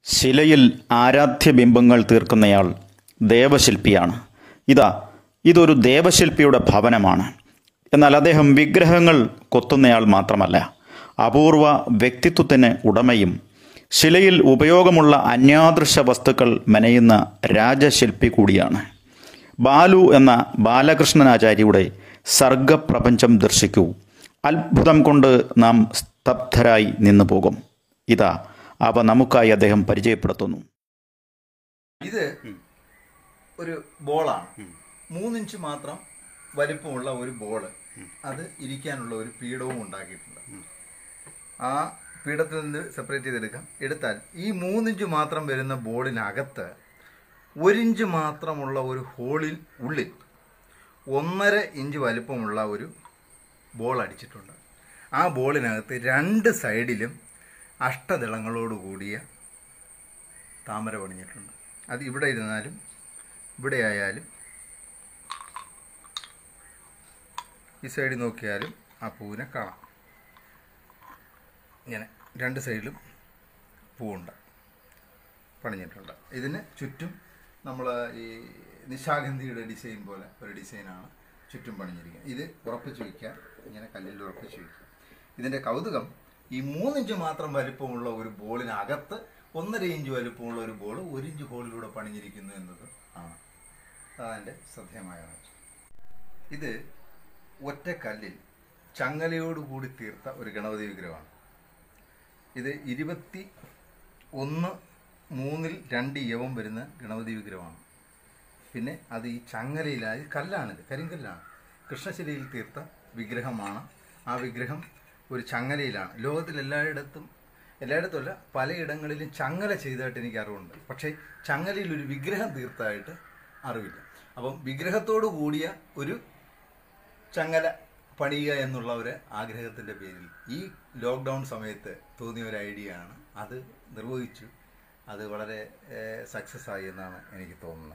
ശിലയിൽ ആരാധ്യബിംബങ്ങൾ തീർക്കുന്നയാൾ ദേവശില്പിയാണ് ഇതാ ഇതൊരു ദേവശില്പിയുടെ ഭവനമാണ് എന്നാൽ അദ്ദേഹം വിഗ്രഹങ്ങൾ കൊത്തുന്നയാൾ മാത്രമല്ല അപൂർവ വ്യക്തിത്വത്തിന് ഉടമയും ശിലയിൽ ഉപയോഗമുള്ള അന്യാദൃശ വസ്തുക്കൾ മെനയുന്ന രാജശില്പി കൂടിയാണ് ബാലു എന്ന ബാലകൃഷ്ണനാചാര്യയുടെ സർഗപ്രപഞ്ചം ദർശിക്കൂ അത്ഭുതം കൊണ്ട് നാം സ്തബ്ധരായി നിന്നു പോകും ഇതാ അവ നമുക്കായി അദ്ദേഹം പരിചയപ്പെടുത്തുന്നു ഇത് ഒരു ബോളാണ് മൂന്നിഞ്ച് മാത്രം വലിപ്പമുള്ള ഒരു ബോള് അത് ഇരിക്കാനുള്ള ഒരു പീഠവും ഉണ്ടാക്കിയിട്ടുണ്ട് ആ പീഠത്തിൽ നിന്ന് സെപ്പറേറ്റ് ചെയ്തെടുക്കാം എടുത്താൽ ഈ മൂന്നിഞ്ച് മാത്രം വരുന്ന ബോളിനകത്ത് ഒരിഞ്ച് മാത്രമുള്ള ഒരു ഹോളിൽ ഉള്ളിൽ ഒന്നര ഇഞ്ച് വലിപ്പമുള്ള ഒരു ബോൾ അടിച്ചിട്ടുണ്ട് ആ ബോളിനകത്ത് രണ്ട് സൈഡിലും അഷ്ടദളങ്ങളോട് കൂടിയ താമര പണിഞ്ഞിട്ടുണ്ട് അത് ഇവിടെ ഇരുന്നാലും ഇവിടെ ആയാലും ഈ സൈഡിൽ നോക്കിയാലും ആ പൂവിനെ കാണാം ഇങ്ങനെ രണ്ട് സൈഡിലും പൂവുണ്ട് പണിഞ്ഞിട്ടുണ്ട് ഇതിന് ചുറ്റും നമ്മൾ ഈ നിശാഗന്ധിയുടെ ഡിസൈൻ പോലെ ഒരു ഡിസൈനാണ് ചുറ്റും പണിഞ്ഞിരിക്കുന്നത് ഇത് ഉറപ്പിച്ച് വയ്ക്കുക ഇങ്ങനെ കല്ലിൽ ഉറപ്പിച്ച് വയ്ക്കുക ഇതിൻ്റെ കൗതുകം ഈ മൂന്നിഞ്ച് മാത്രം വലിപ്പമുള്ള ഒരു ബോളിനകത്ത് ഒന്നര ഇഞ്ച് വലിപ്പമുള്ള ഒരു ബോൾ ഒരു ഇഞ്ച് ഹോളിലൂടെ പണിഞ്ഞിരിക്കുന്നു എന്നത് ആണ് അതെൻ്റെ ശ്രദ്ധേയമായ കാര്യം ഇത് ഒറ്റ കല്ലിൽ ചങ്ങലയോടുകൂടി തീർത്ത ഒരു ഗണപതി വിഗ്രഹമാണ് ഇത് ഇരുപത്തി ഒന്ന് മൂന്നിൽ രണ്ട് യവം വരുന്ന ഗണപതി വിഗ്രഹമാണ് പിന്നെ അത് ഈ ചങ്ങലയിലായി കല്ലാണിത് കരിങ്കല്ലാണ് കൃഷ്ണശിലയിൽ തീർത്ത വിഗ്രഹമാണ് ആ വിഗ്രഹം ഒരു ചങ്ങലയിലാണ് ലോകത്തിൽ എല്ലായിടത്തും എല്ലായിടത്തുമല്ല പലയിടങ്ങളിലും ചങ്ങല ചെയ്തതായിട്ട് എനിക്ക് അറിവുണ്ട് പക്ഷേ ചങ്ങലയിൽ ഒരു വിഗ്രഹം തീർത്തതായിട്ട് അറിവില്ല അപ്പം വിഗ്രഹത്തോടു കൂടിയ ഒരു ചങ്ങല പണിയുക എന്നുള്ള ഒരു ആഗ്രഹത്തിൻ്റെ പേരിൽ ഈ ലോക്ക്ഡൗൺ സമയത്ത് തോന്നിയ ഒരു ഐഡിയ ആണ് അത് നിർവഹിച്ചു അത് വളരെ സക്സസ് ആയി എന്നാണ് എനിക്ക് തോന്നുന്നത്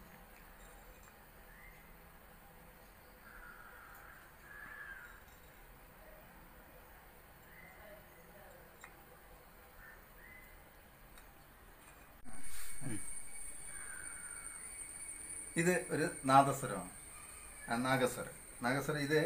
ഇത് ഒരു നാദസ്വരമാണ് ആ, നാഗസ്വരം നാഗസ്വരം ഇത്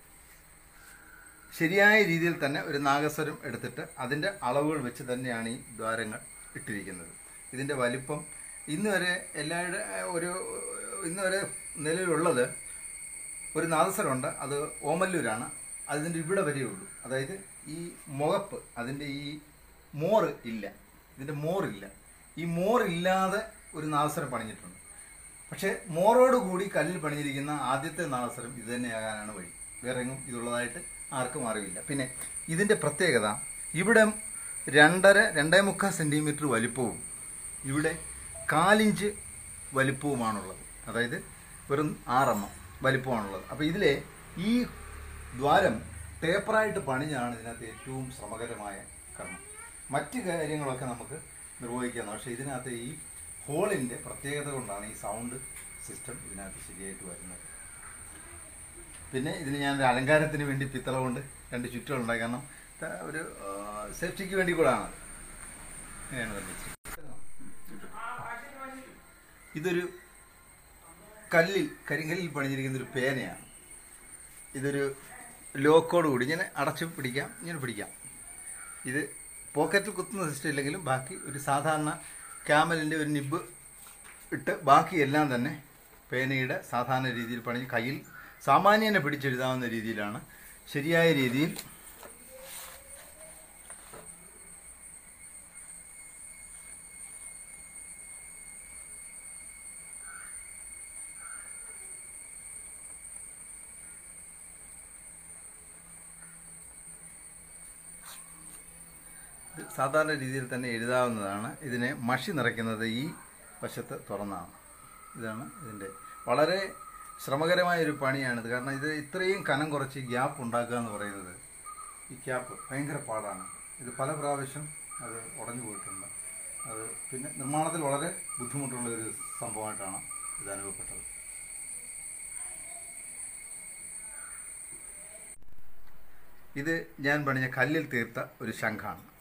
ശരിയായ രീതിയിൽ തന്നെ ഒരു നാഗസ്വരം എടുത്തിട്ട് അതിൻ്റെ അളവുകൾ വെച്ച് തന്നെയാണ് ഈ ദ്വാരങ്ങൾ ഇട്ടിരിക്കുന്നത് ഇതിൻ്റെ വലിപ്പം ഇന്ന് വരെ എല്ലാവരുടെ ഒരു ഇന്ന് വരെ നിലവിലുള്ളത് ഒരു നാദസ്വരമുണ്ട് അത് ഓമല്ലൂരാണ് അതിൻ്റെ ഇവിടെ വരെയേ ഉള്ളൂ അതായത് ഈ മുഖപ്പ് അതിൻ്റെ ഈ മോറ് ഇല്ല ഇതിൻ്റെ മോറില്ല ഈ മോറില്ലാതെ ഒരു നാദസ്വരം പണിഞ്ഞിട്ടുണ്ട് പക്ഷേ മോറോട് കൂടി കല്ലിൽ പണിഞ്ഞിരിക്കുന്ന ആദ്യത്തെ നാദസ്വരം ഇത് തന്നെയാകാനാണ് വഴി വേറെ എങ്ങും ഇതുള്ളതായിട്ട് ആർക്കും അറിവില്ല പിന്നെ ഇതിൻ്റെ പ്രത്യേകത ഇവിടെ രണ്ടര രണ്ടേ മുക്കാൽ സെൻറ്റിമീറ്റർ വലിപ്പവും ഇവിടെ കാലിഞ്ച് വലിപ്പവുമാണുള്ളത് അതായത് വെറും ആറെണ്ണം വലിപ്പമാണുള്ളത് അപ്പോൾ ഇതിലെ ഈ ദ്വാരം ടേപ്പറായിട്ട് പണിഞ്ഞാണ് ഇതിനകത്ത് ഏറ്റവും ശ്രമകരമായ കർമ്മം മറ്റ് കാര്യങ്ങളൊക്കെ നമുക്ക് നിർവഹിക്കാം പക്ഷേ ഇതിനകത്ത് ഈ ഹോളിൻ്റെ പ്രത്യേകത കൊണ്ടാണ് ഈ സൗണ്ട് സിസ്റ്റം ഇതിനകത്ത് ശരിയായിട്ട് വരുന്നത് പിന്നെ ഇതിന് ഞാൻ ഒരു അലങ്കാരത്തിന് വേണ്ടി പിത്തള കൊണ്ട് രണ്ട് ചുറ്റുകളുണ്ടായി കാരണം ത- ഒരു സേഫ്റ്റിക്ക് വേണ്ടി കൂടാണ് ഇങ്ങനെയാണ് നിർമ്മിച്ചത് ഇതൊരു കല്ലിൽ കരിങ്കല്ലിൽ പണിഞ്ഞിരിക്കുന്ന ഒരു പേനയാണ് ഇതൊരു ലോക്കോട് കൂടി ഇങ്ങനെ അടച്ചു പിടിക്കാം ഇങ്ങനെ പിടിക്കാം ഇത് പോക്കറ്റിൽ കുത്തുന്ന സിസ്റ്റം ഇല്ലെങ്കിലും ബാക്കി ഒരു സാധാരണ ക്യാമലിൻ്റെ ഒരു നിബ് ഇട്ട് ബാക്കി എല്ലാം തന്നെ പേനയുടെ സാധാരണ രീതിയിൽ പണി കയ്യിൽ സാമാന്യനെ പിടിച്ചെഴുതാവുന്ന രീതിയിലാണ് ശരിയായ രീതിയിൽ ഇത് സാധാരണ രീതിയിൽ തന്നെ എഴുതാവുന്നതാണ് ഇതിനെ മഷി നിറയ്ക്കുന്നത് ഈ വശത്ത് തുറന്നാണ് ഇതാണ് ഇതിൻ്റെ വളരെ ശ്രമകരമായ ഒരു പണിയാണിത് കാരണം ഇത് ഇത്രയും കനം കുറച്ച് ഗ്യാപ്പ് ഉണ്ടാക്കുക എന്ന് പറയുന്നത് ഈ ക്യാപ്പ് ഭയങ്കര പാടാണ് ഇത് പല പ്രാവശ്യം അത് ഉടഞ്ഞു പോയിട്ടുണ്ട് അത് പിന്നെ നിർമ്മാണത്തിൽ വളരെ ബുദ്ധിമുട്ടുള്ള ഒരു സംഭവമായിട്ടാണ് ഇത് അനുഭവപ്പെട്ടത് ഇത് ഞാൻ പണിഞ്ഞ കല്ലിൽ തീർത്ത ഒരു ശംഖാണ്